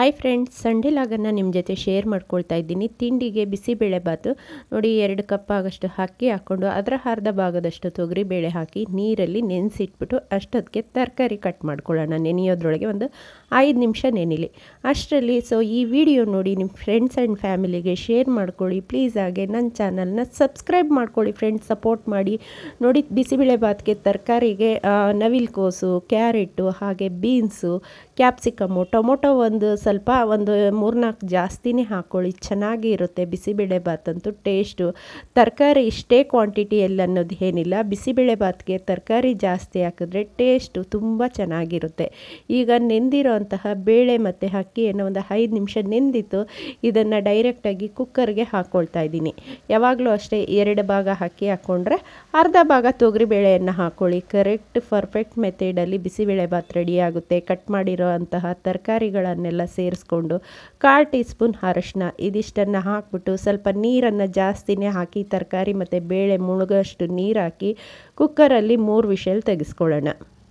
hi friends Sunday ಲಾಗನ್ನು ನಿಮ್ಮ ಜೊತೆ share ಮಾಡ್ಕೊಳ್ತಾ ಇದ್ದೀನಿ ತಿಂಡಿಗೆ ಬಿಸಿಬೇಳೆಬಾತು ನೋಡಿ ಎರಡು ಕಪ್ ಆಗಷ್ಟು ಅಕ್ಕಿ ಹಾಕ್ಕೊಂಡು ಅದರ ಅರ್ಧ ಭಾಗದಷ್ಟು ತೊಗರಿಬೇಳೆ ಹಾಕಿ ನೀರಲ್ಲಿ ನೆನೆಸಿಟ್ಬಿಟ್ಟು ಅಷ್ಟೊತ್ತಿಗೆ ತರಕಾರಿ ಕಟ್ ಮಾಡ್ಕೊಳ್ಳೋಣ ನೆನೆಯೋದ್ರೊಳಗೆ ಒಂದು ಐದು ನಿಮಿಷ ನೆನಿಲಿ ಅಷ್ಟರಲ್ಲಿ ಸೊ ಈ ವಿಡಿಯೋ ನೋಡಿ ನಿಮ್ಮ ಫ್ರೆಂಡ್ಸ್ ಆ್ಯಂಡ್ ಫ್ಯಾಮಿಲಿಗೆ ಶೇರ್ ಮಾಡ್ಕೊಳ್ಳಿ ಪ್ಲೀಸ್ ಹಾಗೆ ನನ್ನ ಚಾನಲ್ನ ಸಬ್ಸ್ಕ್ರೈಬ್ ಮಾಡ್ಕೊಳ್ಳಿ ಫ್ರೆಂಡ್ಸ್ ಸಪೋರ್ಟ್ ಮಾಡಿ ನೋಡಿ ಬಿಸಿಬೇಳೆಬಾತ್ಗೆ ತರಕಾರಿಗೆ ನವಿಲ್ಕೋಸು ಕ್ಯಾರೆಟು ಹಾಗೆ ಬೀನ್ಸು ಕ್ಯಾಪ್ಸಿಕಮ್ಮು ಟೊಮೊಟೊ ಒಂದು ಸ್ವಲ್ಪ ಒಂದು ಮೂರ್ನಾಲ್ಕು ಜಾಸ್ತಿನೇ ಹಾಕ್ಕೊಳ್ಳಿ ಚೆನ್ನಾಗಿ ಇರುತ್ತೆ ಬಿಸಿಬೇಳೆ ಬಾತಂತೂ ಟೇಸ್ಟು ತರಕಾರಿ ಇಷ್ಟೇ ಕ್ವಾಂಟಿಟಿಯಲ್ಲಿ ಅನ್ನೋದು ಏನಿಲ್ಲ ಬಿಸಿಬೇಳೆ ಬಾತ್ಗೆ ತರಕಾರಿ ಜಾಸ್ತಿ ಹಾಕಿದ್ರೆ ಟೇಸ್ಟು ತುಂಬ ಚೆನ್ನಾಗಿರುತ್ತೆ ಈಗ ನೆಂದಿರೋಂತಹ ಬೇಳೆ ಮತ್ತು ಅಕ್ಕಿಯನ್ನು ಒಂದು ಐದು ನಿಮಿಷ ನೆಂದಿತ್ತು ಇದನ್ನು ಡೈರೆಕ್ಟಾಗಿ ಕುಕ್ಕರ್ಗೆ ಹಾಕ್ಕೊಳ್ತಾ ಇದ್ದೀನಿ ಯಾವಾಗಲೂ ಅಷ್ಟೇ ಎರಡು ಭಾಗ ಅಕ್ಕಿ ಹಾಕ್ಕೊಂಡ್ರೆ ಅರ್ಧ ಭಾಗ ತೊಗರಿಬೇಳೆಯನ್ನು ಹಾಕ್ಕೊಳ್ಳಿ ಕರೆಕ್ಟ್ ಪರ್ಫೆಕ್ಟ್ ಮೆಥಡಲ್ಲಿ ಬಿಸಿಬೇಳೆ ಬಾತ್ ರೆಡಿ ಆಗುತ್ತೆ ಕಟ್ ಮಾಡಿರೋ ಅಂತಹ ತರಕಾರಿಗಳನ್ನೆಲ್ಲ ಸೇರಿಸ್ಕೊಂಡು ಕಾಲು ಟೀ ಸ್ಪೂನ್ ಅರಶಿನ ಇದಿಷ್ಟನ್ನು ಹಾಕ್ಬಿಟ್ಟು ಸ್ವಲ್ಪ ನೀರನ್ನು ಜಾಸ್ತಿನೇ ಹಾಕಿ ತರಕಾರಿ ಮತ್ತು ಬೇಳೆ ಮುಳುಗೋಷ್ಟು ನೀರು ಹಾಕಿ ಕುಕ್ಕರಲ್ಲಿ ಮೂರು ವಿಷಲ್ ತೆಗೆಸ್ಕೊಳ್ಳೋಣ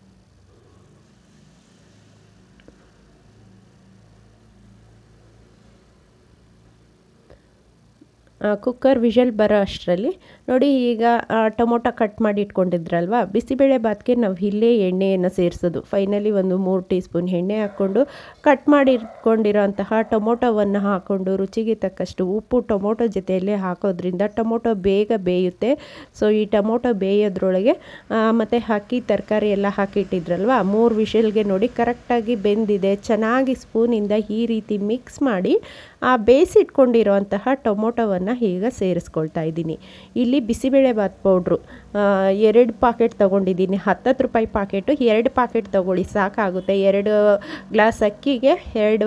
ಕುಕ್ಕರ್ ವಿಷಲ್ ಬರೋ ಅಷ್ಟರಲ್ಲಿ ನೋಡಿ ಈಗ ಟೊಮೊಟೊ ಕಟ್ ಮಾಡಿ ಇಟ್ಕೊಂಡಿದ್ರಲ್ವ ಬಿಸಿಬೇಳೆ ಬಾತ್ಗೆ ನಾವು ಇಲ್ಲೇ ಎಣ್ಣೆಯನ್ನು ಸೇರಿಸೋದು ಫೈನಲಿ ಒಂದು ಮೂರು ಟೀ ಸ್ಪೂನ್ ಎಣ್ಣೆ ಹಾಕ್ಕೊಂಡು ಕಟ್ ಮಾಡಿ ಇಟ್ಕೊಂಡಿರೋಂತಹ ಟೊಮೊಟೊವನ್ನು ಹಾಕ್ಕೊಂಡು ರುಚಿಗೆ ತಕ್ಕಷ್ಟು ಉಪ್ಪು ಟೊಮೊಟೊ ಜೊತೆಯಲ್ಲೇ ಹಾಕೋದ್ರಿಂದ ಟೊಮೊಟೊ ಬೇಗ ಬೇಯುತ್ತೆ ಸೊ ಈ ಟೊಮೊಟೊ ಬೇಯೋದ್ರೊಳಗೆ ಮತ್ತು ಅಕ್ಕಿ ತರಕಾರಿ ಎಲ್ಲ ಹಾಕಿಟ್ಟಿದ್ರಲ್ವ ಮೂರು ವಿಷಲ್ಗೆ ನೋಡಿ ಕರೆಕ್ಟಾಗಿ ಬೆಂದಿದೆ ಚೆನ್ನಾಗಿ ಸ್ಪೂನಿಂದ ಈ ರೀತಿ ಮಿಕ್ಸ್ ಮಾಡಿ ಆ ಬೇಯಿಸಿಟ್ಕೊಂಡಿರೋಂತಹ ಟೊಮೊಟೊವನ್ನು ಈಗ ಸೇರಿಸ್ಕೊಳ್ತಾ ಇದ್ದೀನಿ ಇಲ್ಲಿ ಬಿಸಿಬೇಳೆ ಬಾತ್ ಪೌಡ್ರು ಎರಡು ಪಾಕೆಟ್ ತೊಗೊಂಡಿದ್ದೀನಿ ಹತ್ತತ್ತು ರೂಪಾಯಿ ಪಾಕೆಟು ಎರಡು ಪಾಕೆಟ್ ತೊಗೊಳ್ಳಿ ಸಾಕಾಗುತ್ತೆ ಎರಡು ಗ್ಲಾಸ್ ಅಕ್ಕಿಗೆ ಎರಡು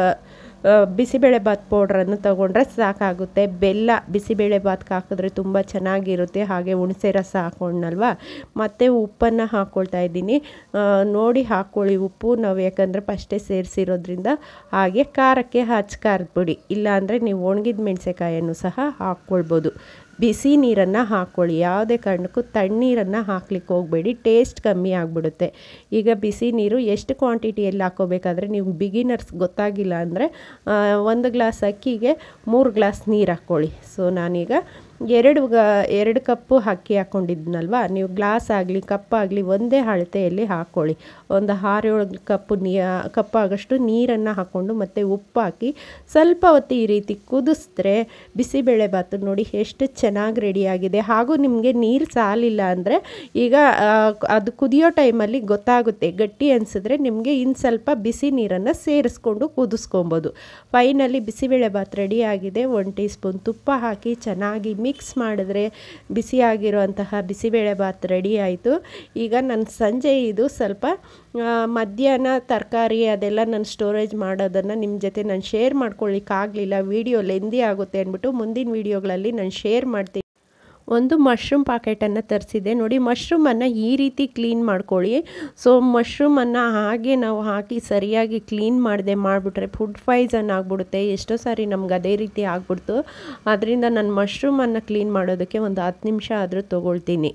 ಬಿಸಿಬೇಳೆ ಬಾತ್ ಪೌಡ್ರನ್ನು ತೊಗೊಂಡ್ರೆ ಸಾಕಾಗುತ್ತೆ ಬೆಲ್ಲ ಬಿಸಿಬೇಳೆ ಬಾತ್ಗೆ ಹಾಕಿದ್ರೆ ತುಂಬ ಚೆನ್ನಾಗಿರುತ್ತೆ ಹಾಗೆ ಹುಣಸೆ ರಸ ಹಾಕೊಂಡ್ನಲ್ವ ಮತ್ತು ಉಪ್ಪನ್ನು ಹಾಕ್ಕೊಳ್ತಾ ಇದ್ದೀನಿ ನೋಡಿ ಹಾಕ್ಕೊಳ್ಳಿ ಉಪ್ಪು ನಾವು ಯಾಕಂದರೆ ಫಸ್ಟೇ ಸೇರಿಸಿರೋದ್ರಿಂದ ಹಾಗೆ ಖಾರಕ್ಕೆ ಹಚ್ಚ ಖಾರದ ಪುಡಿ ಇಲ್ಲಾಂದರೆ ನೀವು ಒಣಗಿದ ಮೆಣಸೆಕಾಯನ್ನು ಸಹ ಹಾಕ್ಕೊಳ್ಬೋದು ಬಿಸಿ ನೀರನ್ನು ಹಾಕ್ಕೊಳ್ಳಿ ಯಾವುದೇ ಕಾರಣಕ್ಕೂ ತಣ್ಣೀರನ್ನು ಹಾಕ್ಲಿಕ್ಕೆ ಹೋಗಬೇಡಿ ಟೇಸ್ಟ್ ಕಮ್ಮಿ ಆಗಿಬಿಡುತ್ತೆ ಈಗ ಬಿಸಿ ನೀರು ಎಷ್ಟು ಕ್ವಾಂಟಿಟಿಯಲ್ಲಿ ಹಾಕ್ಕೋಬೇಕಾದ್ರೆ ನೀವು ಬಿಗಿನರ್ಸ್ ಗೊತ್ತಾಗಿಲ್ಲ ಅಂದರೆ ಒಂದು ಗ್ಲಾಸ್ ಅಕ್ಕಿಗೆ ಮೂರು ಗ್ಲಾಸ್ ನೀರು ಹಾಕ್ಕೊಳ್ಳಿ ಸೊ ನಾನೀಗ ಎರಡು ಗ ಎರಡು ಕಪ್ಪು ಅಕ್ಕಿ ಹಾಕ್ಕೊಂಡಿದ್ನಲ್ವ ನೀವು ಗ್ಲಾಸ್ ಆಗಲಿ ಕಪ್ಪಾಗಲಿ ಒಂದೇ ಅಳತೆಯಲ್ಲಿ ಹಾಕ್ಕೊಳ್ಳಿ ಒಂದು ಆರೇಳು ಕಪ್ಪು ನೀ ಕಪ್ಪಾಗಷ್ಟು ನೀರನ್ನು ಹಾಕ್ಕೊಂಡು ಮತ್ತು ಉಪ್ಪು ಹಾಕಿ ಸ್ವಲ್ಪ ಹೊತ್ತು ಈ ರೀತಿ ಕುದಿಸಿದ್ರೆ ಬಿಸಿಬೇಳೆ ಬಾತು ನೋಡಿ ಎಷ್ಟು ಚೆನ್ನಾಗಿ ರೆಡಿಯಾಗಿದೆ ಹಾಗೂ ನಿಮಗೆ ನೀರು ಸಾಲಿಲ್ಲ ಅಂದರೆ ಈಗ ಅದು ಕುದಿಯೋ ಟೈಮಲ್ಲಿ ಗೊತ್ತಾಗುತ್ತೆ ಗಟ್ಟಿ ಅನಿಸಿದ್ರೆ ನಿಮಗೆ ಇನ್ನು ಸ್ವಲ್ಪ ಬಿಸಿ ನೀರನ್ನು ಸೇರಿಸ್ಕೊಂಡು ಕುದಿಸ್ಕೊಬೋದು ಫೈನಲಿ ಬಿಸಿಬೇಳೆ ಬಾತ್ ರೆಡಿಯಾಗಿದೆ ಒನ್ ಟೀ ಸ್ಪೂನ್ ತುಪ್ಪ ಹಾಕಿ ಚೆನ್ನಾಗಿ ಮಿಕ್ಸ್ ಮಾಡಿದ್ರೆ ಬಿಸಿಯಾಗಿರುವಂತಹ ಬಿಸಿಬೇಳೆ ಬಾತ್ ರೆಡಿ ಆಯಿತು ಈಗ ನನ್ನ ಸಂಜೆ ಇದು ಸ್ವಲ್ಪ ಮಧ್ಯಾಹ್ನ ತರಕಾರಿ ಅದೆಲ್ಲ ನಾನು ಸ್ಟೋರೇಜ್ ಮಾಡೋದನ್ನು ನಿಮ್ಮ ಜೊತೆ ನಾನು ಶೇರ್ ಮಾಡ್ಕೊಳ್ಳಿಕ್ಕಾಗಲಿಲ್ಲ ವೀಡಿಯೋ ಲೆಂದಿ ಆಗುತ್ತೆ ಅಂದ್ಬಿಟ್ಟು ಮುಂದಿನ ವೀಡಿಯೋಗಳಲ್ಲಿ ನಾನು ಶೇರ್ ಮಾಡ್ತೀನಿ ಒಂದು ಮಶ್ರೂಮ್ ಪಾಕೆಟನ್ನು ತರಿಸಿದೆ ನೋಡಿ ಮಶ್ರೂಮನ್ನು ಈ ರೀತಿ ಕ್ಲೀನ್ ಮಾಡ್ಕೊಳ್ಳಿ ಸೊ ಮಶ್ರೂಮನ್ನು ಹಾಗೆ ನಾವು ಹಾಕಿ ಸರಿಯಾಗಿ ಕ್ಲೀನ್ ಮಾಡದೆ ಮಾಡಿಬಿಟ್ರೆ ಫುಡ್ ಪಾಯ್ಸನ್ ಆಗಿಬಿಡುತ್ತೆ ಎಷ್ಟೋ ಸಾರಿ ನಮ್ಗೆ ಅದೇ ರೀತಿ ಆಗ್ಬಿಡ್ತು ಅದರಿಂದ ನಾನು ಮಶ್ರೂಮನ್ನು ಕ್ಲೀನ್ ಮಾಡೋದಕ್ಕೆ ಒಂದು ಹತ್ತು ನಿಮಿಷ ಆದರೂ ತೊಗೊಳ್ತೀನಿ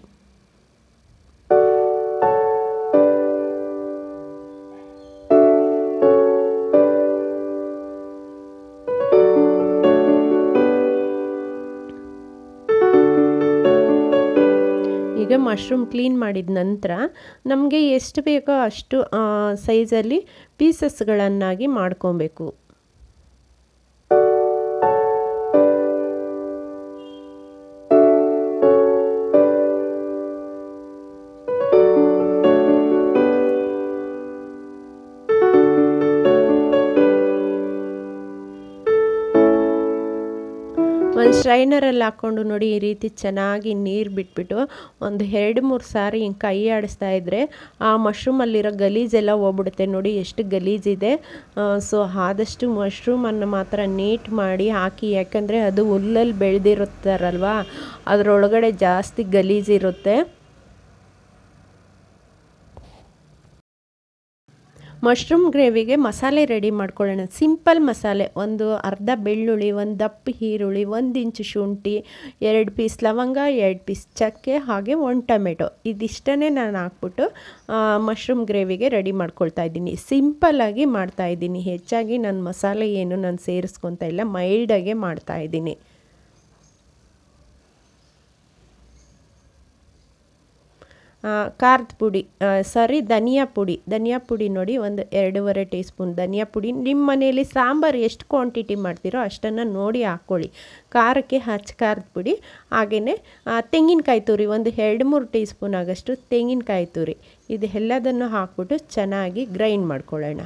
ಈಗ ಮಶ್ರೂಮ್ ಕ್ಲೀನ್ ಮಾಡಿದ ನಂತರ ನಮಗೆ ಎಷ್ಟು ಬೇಕೋ ಅಷ್ಟು ಸೈಜಲ್ಲಿ ಪೀಸಸ್ಗಳನ್ನಾಗಿ ಮಾಡ್ಕೊಬೇಕು ಒಂದು ಸ್ಟ್ರೈನರಲ್ಲಿ ಹಾಕ್ಕೊಂಡು ನೋಡಿ ಈ ರೀತಿ ಚೆನ್ನಾಗಿ ನೀರು ಬಿಟ್ಬಿಟ್ಟು ಒಂದು ಎರಡು ಮೂರು ಸಾರಿ ಹಿಂಗೆ ಕೈ ಆಡಿಸ್ತಾ ಇದ್ದರೆ ಆ ಮಶ್ರೂಮಲ್ಲಿರೋ ಗಲೀಜೆಲ್ಲ ಹೋಗ್ಬಿಡುತ್ತೆ ನೋಡಿ ಎಷ್ಟು ಗಲೀಜಿದೆ ಸೊ ಆದಷ್ಟು ಮಶ್ರೂಮನ್ನು ಮಾತ್ರ ನೀಟ್ ಮಾಡಿ ಹಾಕಿ ಯಾಕಂದರೆ ಅದು ಹುಲ್ಲಲ್ಲಿ ಬೆಳೆದಿರುತ್ತಾರಲ್ವ ಅದರೊಳಗಡೆ ಜಾಸ್ತಿ ಗಲೀಜಿರುತ್ತೆ ಮಶ್ರೂಮ್ ಗ್ರೇವಿಗೆ ಮಸಾಲೆ ರೆಡಿ ಮಾಡ್ಕೊಳ್ಳೋಣ ಸಿಂಪಲ್ ಮಸಾಲೆ ಒಂದು ಅರ್ಧ ಬೆಳ್ಳುಳ್ಳಿ ಒಂದು ದಪ್ಪ ಈರುಳ್ಳಿ ಒಂದು ಇಂಚು ಶುಂಠಿ ಎರಡು ಪೀಸ್ ಲವಂಗ ಎರಡು ಪೀಸ್ ಚಕ್ಕೆ ಹಾಗೆ ಒಂದು ಟೊಮೆಟೊ ಇದಿಷ್ಟನ್ನೇ ನಾನು ಹಾಕ್ಬಿಟ್ಟು ಮಶ್ರೂಮ್ ಗ್ರೇವಿಗೆ ರೆಡಿ ಮಾಡ್ಕೊಳ್ತಾ ಇದ್ದೀನಿ ಸಿಂಪಲ್ಲಾಗಿ ಮಾಡ್ತಾ ಇದ್ದೀನಿ ಹೆಚ್ಚಾಗಿ ನಾನು ಮಸಾಲೆ ಏನು ನಾನು ಸೇರಿಸ್ಕೊತಾ ಇಲ್ಲ ಮೈಲ್ಡಾಗೆ ಮಾಡ್ತಾ ಇದ್ದೀನಿ ಖಾರದ ಪುಡಿ ಸಾರಿ ಧನಿಯಾ ಪುಡಿ ಧನಿಯಾ ಪುಡಿ ನೋಡಿ ಒಂದು ಎರಡೂವರೆ ಟೀ ಸ್ಪೂನ್ ಧನಿಯಾ ಪುಡಿ ನಿಮ್ಮ ಮನೆಯಲ್ಲಿ ಸಾಂಬಾರು ಎಷ್ಟು ಕ್ವಾಂಟಿಟಿ ಮಾಡ್ತೀರೋ ಅಷ್ಟನ್ನು ನೋಡಿ ಹಾಕ್ಕೊಳ್ಳಿ ಖಾರಕ್ಕೆ ಹಚ್ಚ ಖಾರದ ಪುಡಿ ಹಾಗೆಯೇ ತೆಂಗಿನಕಾಯಿ ತುರಿ ಒಂದು ಎರಡು ಮೂರು ಟೀ ಸ್ಪೂನ್ ಆಗೋಷ್ಟು ತೆಂಗಿನಕಾಯಿ ತುರಿ ಇದು ಎಲ್ಲದನ್ನು ಹಾಕ್ಬಿಟ್ಟು ಚೆನ್ನಾಗಿ ಗ್ರೈಂಡ್ ಮಾಡ್ಕೊಳ್ಳೋಣ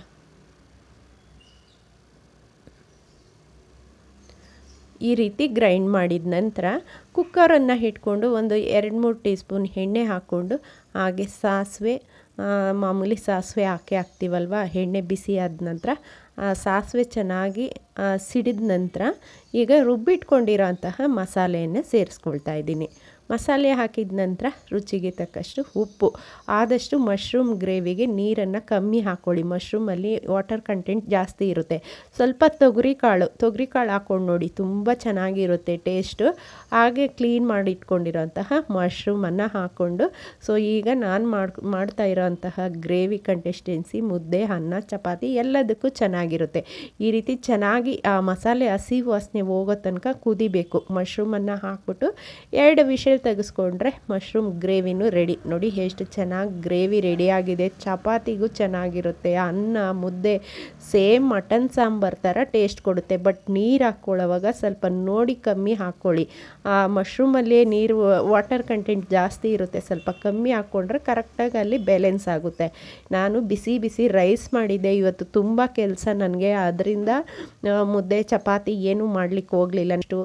ಈ ರೀತಿ ಗ್ರೈಂಡ್ ಮಾಡಿದ ನಂತರ ಕುಕ್ಕರನ್ನು ಇಟ್ಕೊಂಡು ಒಂದು ಎರಡು ಮೂರು ಟೀ ಸ್ಪೂನ್ ಎಣ್ಣೆ ಹಾಕ್ಕೊಂಡು ಹಾಗೆ ಸಾಸಿವೆ ಮಾಮೂಲಿ ಸಾಸಿವೆ ಹಾಕಿ ಹಾಕ್ತೀವಲ್ವ ಎಣ್ಣೆ ಬಿಸಿ ಆದ ನಂತರ ಸಾಸಿವೆ ಚೆನ್ನಾಗಿ ಸಿಡಿದ ನಂತರ ಈಗ ರುಬ್ಬಿಟ್ಕೊಂಡಿರೋ ಅಂತಹ ಮಸಾಲೆಯನ್ನು ಸೇರಿಸ್ಕೊಳ್ತಾ ಇದ್ದೀನಿ ಮಸಾಲೆ ಹಾಕಿದ ನಂತರ ರುಚಿಗೆ ತಕ್ಕಷ್ಟು ಉಪ್ಪು ಆದಷ್ಟು ಮಶ್ರೂಮ್ ಗ್ರೇವಿಗೆ ನೀರನ್ನು ಕಮ್ಮಿ ಹಾಕ್ಕೊಳ್ಳಿ ಮಶ್ರೂಮಲ್ಲಿ ವಾಟರ್ ಕಂಟೆಂಟ್ ಜಾಸ್ತಿ ಇರುತ್ತೆ ಸ್ವಲ್ಪ ತೊಗರಿ ಕಾಳು ತೊಗರಿ ಕಾಳು ಹಾಕ್ಕೊಂಡು ನೋಡಿ ತುಂಬ ಚೆನ್ನಾಗಿರುತ್ತೆ ಟೇಸ್ಟು ಹಾಗೆ ಕ್ಲೀನ್ ಮಾಡಿ ಇಟ್ಕೊಂಡಿರೋಂತಹ ಮಶ್ರೂಮನ್ನು ಹಾಕ್ಕೊಂಡು ಸೊ ಈಗ ನಾನು ಮಾಡ್ ಮಾಡ್ತಾ ಇರೋಂತಹ ಗ್ರೇವಿ ಕಂಟೆಸ್ಟೆನ್ಸಿ ಮುದ್ದೆ ಅನ್ನ ಚಪಾತಿ ಎಲ್ಲದಕ್ಕೂ ಚೆನ್ನಾಗಿರುತ್ತೆ ಈ ರೀತಿ ಚೆನ್ನಾಗಿ ಆ ಮಸಾಲೆ ಹಸಿ ವಾಸನೆ ಹೋಗೋ ತನಕ ಕುದಿಬೇಕು ಮಶ್ರೂಮನ್ನು ಹಾಕ್ಬಿಟ್ಟು ಎರಡು ವಿಷಲ್ ತೆಗೆಸ್ಕೊಂಡ್ರೆ ಮಶ್ರೂಮ್ ಗ್ರೇವಿನೂ ರೆಡಿ ನೋಡಿ ಎಷ್ಟು ಚೆನ್ನಾಗಿ ಗ್ರೇವಿ ರೆಡಿಯಾಗಿದೆ ಚಪಾತಿಗೂ ಚೆನ್ನಾಗಿರುತ್ತೆ ಅನ್ನ ಮುದ್ದೆ ಸೇಮ್ ಮಟನ್ ಸಾಂಬಾರು ಥರ ಟೇಸ್ಟ್ ಕೊಡುತ್ತೆ ಬಟ್ ನೀರು ಹಾಕ್ಕೊಳ್ಳೋವಾಗ ಸ್ವಲ್ಪ ನೋಡಿ ಕಮ್ಮಿ ಹಾಕ್ಕೊಳ್ಳಿ ಆ ಮಶ್ರೂಮಲ್ಲಿ ನೀರು ವಾಟರ್ ಕಂಟೆಂಟ್ ಜಾಸ್ತಿ ಇರುತ್ತೆ ಸ್ವಲ್ಪ ಕಮ್ಮಿ ಹಾಕ್ಕೊಂಡ್ರೆ ಕರೆಕ್ಟಾಗಿ ಅಲ್ಲಿ ಬ್ಯಾಲೆನ್ಸ್ ಆಗುತ್ತೆ ನಾನು ಬಿಸಿ ಬಿಸಿ ರೈಸ್ ಮಾಡಿದ್ದೆ ಇವತ್ತು ತುಂಬ ಕೆಲಸ ನನಗೆ ಅದರಿಂದ ಮುದ್ದೆ ಚಪಾತಿ ಏನೂ ಮಾಡಲಿಕ್ಕೆ ಹೋಗಲಿಲ್ಲ ಅಷ್ಟು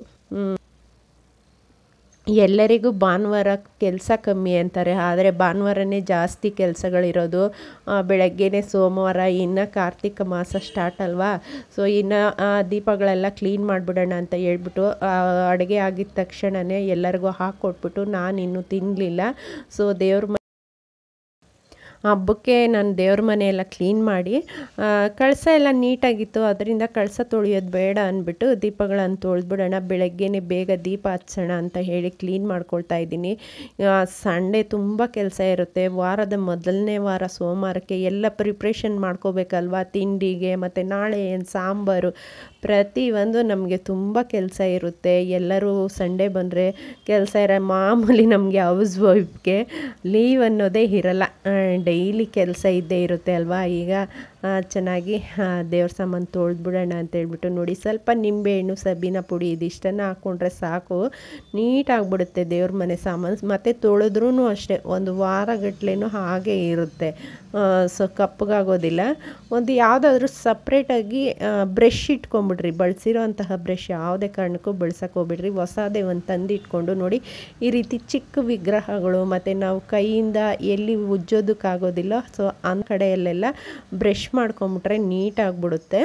ಎಲ್ಲರಿಗೂ ಭಾನುವಾರ ಕೆಲಸ ಕಮ್ಮಿ ಅಂತಾರೆ ಆದರೆ ಭಾನುವಾರನೇ ಜಾಸ್ತಿ ಕೆಲಸಗಳಿರೋದು ಬೆಳಗ್ಗೆನೇ ಸೋಮವಾರ ಇನ್ನು ಕಾರ್ತಿಕ ಮಾಸ ಸ್ಟಾರ್ಟ್ ಅಲ್ವಾ ಸೊ ಇನ್ನು ದೀಪಗಳೆಲ್ಲ ಕ್ಲೀನ್ ಮಾಡಿಬಿಡೋಣ ಅಂತ ಹೇಳ್ಬಿಟ್ಟು ಅಡುಗೆ ಆಗಿದ ತಕ್ಷಣವೇ ಎಲ್ಲರಿಗೂ ಹಾಕ್ಕೊಟ್ಬಿಟ್ಟು ನಾನು ಇನ್ನೂ ತಿನ್ನಲಿಲ್ಲ ಸೊ ದೇವ್ರ ಹಬ್ಬಕ್ಕೆ ನಾನು ದೇವ್ರ ಮನೆ ಎಲ್ಲ ಕ್ಲೀನ್ ಮಾಡಿ ಕಳಸ ಎಲ್ಲ ನೀಟಾಗಿತ್ತು ಅದರಿಂದ ಕಳಸ ತೊಳೆಯೋದು ಬೇಡ ಅಂದ್ಬಿಟ್ಟು ದೀಪಗಳನ್ನು ತೊಳೆದ್ಬಿಡೋಣ ಬೆಳಗ್ಗೆನೇ ಬೇಗ ದೀಪ ಹಚ್ಚೋಣ ಅಂತ ಹೇಳಿ ಕ್ಲೀನ್ ಮಾಡ್ಕೊಳ್ತಾ ಇದ್ದೀನಿ ಸಂಡೇ ತುಂಬ ಕೆಲಸ ಇರುತ್ತೆ ವಾರದ ಮೊದಲನೇ ವಾರ ಸೋಮವಾರಕ್ಕೆ ಎಲ್ಲ ಪ್ರಿಪ್ರೇಷನ್ ಮಾಡ್ಕೋಬೇಕಲ್ವಾ ತಿಂಡಿಗೆ ಮತ್ತು ನಾಳೆ ಏನು ಸಾಂಬಾರು ಪ್ರತಿಯೊಂದು ನಮಗೆ ತುಂಬ ಕೆಲಸ ಇರುತ್ತೆ ಎಲ್ಲರೂ ಸಂಡೇ ಬಂದರೆ ಕೆಲಸ ಇರೋ ಮಾಮೂಲಿ ನಮಗೆ ಹೌಸ್ ವೈಫ್ಗೆ ಲೀವ್ ಅನ್ನೋದೇ ಇರಲ್ಲ ಡೈಲಿ ಕೆಲಸ ಇದ್ದೇ ಇರುತ್ತೆ ಅಲ್ವಾ ಈಗ ಚೆನ್ನಾಗಿ ದೇವ್ರ ಸಾಮಾನು ತೊಳೆದ್ಬಿಡೋಣ ಅಂತೇಳ್ಬಿಟ್ಟು ನೋಡಿ ಸ್ವಲ್ಪ ನಿಂಬೆಹಣ್ಣು ಸಬೀನ ಪುಡಿ ಇದಿಷ್ಟನ್ನು ಹಾಕ್ಕೊಂಡ್ರೆ ಸಾಕು ನೀಟಾಗಿಬಿಡುತ್ತೆ ದೇವ್ರ ಮನೆ ಸಾಮಾನು ಮತ್ತು ತೊಳೆದ್ರೂ ಅಷ್ಟೇ ಒಂದು ವಾರಗಟ್ಲೆನೂ ಹಾಗೆ ಇರುತ್ತೆ ಸೊ ಕಪ್ಪಗಾಗೋದಿಲ್ಲ ಒಂದು ಯಾವುದಾದ್ರೂ ಸಪ್ರೇಟಾಗಿ ಬ್ರಷ್ ಇಟ್ಕೊಂಬಿಡ್ರಿ ಬಳಸಿರೋ ಅಂತಹ ಬ್ರಷ್ ಯಾವುದೇ ಕಾರಣಕ್ಕೂ ಬಳಸಕ್ಕೆ ಹೋಗ್ಬಿಡ್ರಿ ಹೊಸದೇ ಒಂದು ತಂದು ಇಟ್ಕೊಂಡು ನೋಡಿ ಈ ರೀತಿ ಚಿಕ್ಕ ವಿಗ್ರಹಗಳು ಮತ್ತು ನಾವು ಕೈಯಿಂದ ಎಲ್ಲಿ ಉಜ್ಜೋದಕ್ಕಾಗೋದಿಲ್ಲ ಸೊ ಅಂದ ಕಡೆಯಲ್ಲೆಲ್ಲ ಬ್ರಷ್ ಮಾಡ್ಕೊಂಬಿಟ್ರೆ ನೀಟಾಗಿಬಿಡುತ್ತೆ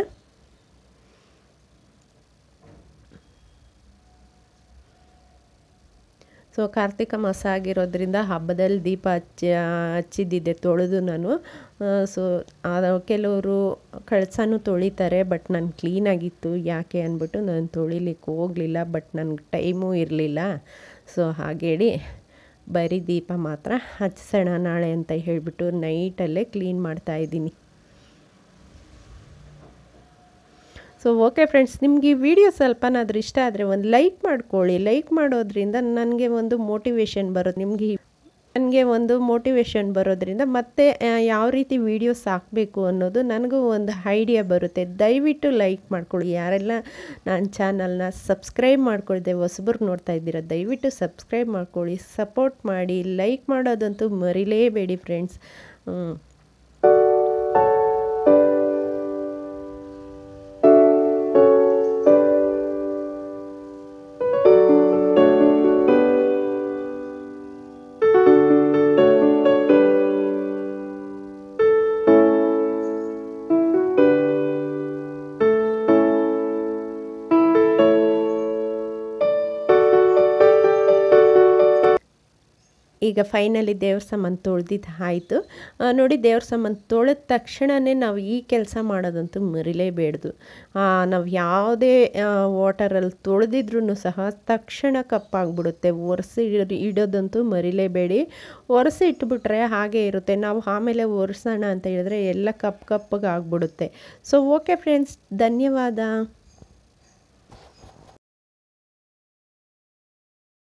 ಸೊ ಕಾರ್ತಿಕ ಮಾಸ ಆಗಿರೋದ್ರಿಂದ ಹಬ್ಬದಲ್ಲಿ ದೀಪ ಹಚ್ಚಿ ಹಚ್ಚಿದ್ದಿದ್ದೆ ತೊಳೆದು ನಾನು ಸೊ ಕೆಲವರು ಕಳಸನೂ ತೊಳಿತಾರೆ ಬಟ್ ನಾನು ಕ್ಲೀನಾಗಿತ್ತು ಯಾಕೆ ಅಂದ್ಬಿಟ್ಟು ನಾನು ತೊಳಿಲಿಕ್ಕೆ ಹೋಗಲಿಲ್ಲ ಬಟ್ ನನಗೆ ಟೈಮೂ ಇರಲಿಲ್ಲ ಸೊ ಹಾಗೇಳಿ ಬರೀ ದೀಪ ಮಾತ್ರ ಹಚ್ಸೋಣ ನಾಳೆ ಅಂತ ಹೇಳಿಬಿಟ್ಟು ನೈಟಲ್ಲೇ ಕ್ಲೀನ್ ಮಾಡ್ತಾಯಿದ್ದೀನಿ ಸೊ ಓಕೆ ಫ್ರೆಂಡ್ಸ್ ನಿಮಗೆ ಈ ವಿಡಿಯೋ ಸ್ವಲ್ಪನಾದ್ರೂ ಇಷ್ಟ ಆದರೆ ಒಂದು ಲೈಕ್ ಮಾಡ್ಕೊಳ್ಳಿ ಲೈಕ್ ಮಾಡೋದ್ರಿಂದ ನನಗೆ ಒಂದು ಮೋಟಿವೇಶನ್ ಬರುತ್ತೆ ನಿಮಗೆ ನನಗೆ ಒಂದು ಮೋಟಿವೇಶನ್ ಬರೋದ್ರಿಂದ ಮತ್ತೆ ಯಾವ ರೀತಿ ವೀಡಿಯೋಸ್ ಹಾಕಬೇಕು ಅನ್ನೋದು ನನಗೂ ಒಂದು ಐಡಿಯಾ ಬರುತ್ತೆ ದಯವಿಟ್ಟು ಲೈಕ್ ಮಾಡ್ಕೊಳ್ಳಿ ಯಾರೆಲ್ಲ ನನ್ನ ಚಾನಲ್ನ ಸಬ್ಸ್ಕ್ರೈಬ್ ಮಾಡ್ಕೊಳ್ದೆ ಹೊಸಬ್ರಿಗೆ ನೋಡ್ತಾ ಇದ್ದೀರಾ ದಯವಿಟ್ಟು ಸಬ್ಸ್ಕ್ರೈಬ್ ಮಾಡ್ಕೊಳ್ಳಿ ಸಪೋರ್ಟ್ ಮಾಡಿ ಲೈಕ್ ಮಾಡೋದಂತೂ ಮರಿಲೇಬೇಡಿ ಫ್ರೆಂಡ್ಸ್ ಈಗ ಈಗ ಫೈನಲಿ ದೇವ್ರ ಸಾಮಾನು ತೊಳೆದಿದ್ದು ಆಯಿತು ನೋಡಿ ದೇವ್ರ ಸಾಮಾನು ತೊಳೆದ ತಕ್ಷಣವೇ ನಾವು ಈ ಕೆಲಸ ಮಾಡೋದಂತೂ ಮರಿಲೇಬೇಡ್ದು ನಾವು ಯಾವುದೇ ವಾಟರಲ್ಲಿ ತೊಳೆದಿದ್ರೂ ಸಹ ತಕ್ಷಣ ಕಪ್ಪಾಗ್ಬಿಡುತ್ತೆ ಒರೆಸಿ ಇಡೋದಂತೂ ಮರಿಲೇಬೇಡಿ ಒರೆಸಿ ಇಟ್ಬಿಟ್ರೆ ಹಾಗೆ ಇರುತ್ತೆ ನಾವು ಆಮೇಲೆ ಒರೆಸೋಣ ಅಂತ ಹೇಳಿದ್ರೆ ಎಲ್ಲ ಕಪ್ಪು ಕಪ್ಪಗೆ ಆಗ್ಬಿಡುತ್ತೆ ಸೊ ಓಕೆ ಫ್ರೆಂಡ್ಸ್ ಧನ್ಯವಾದ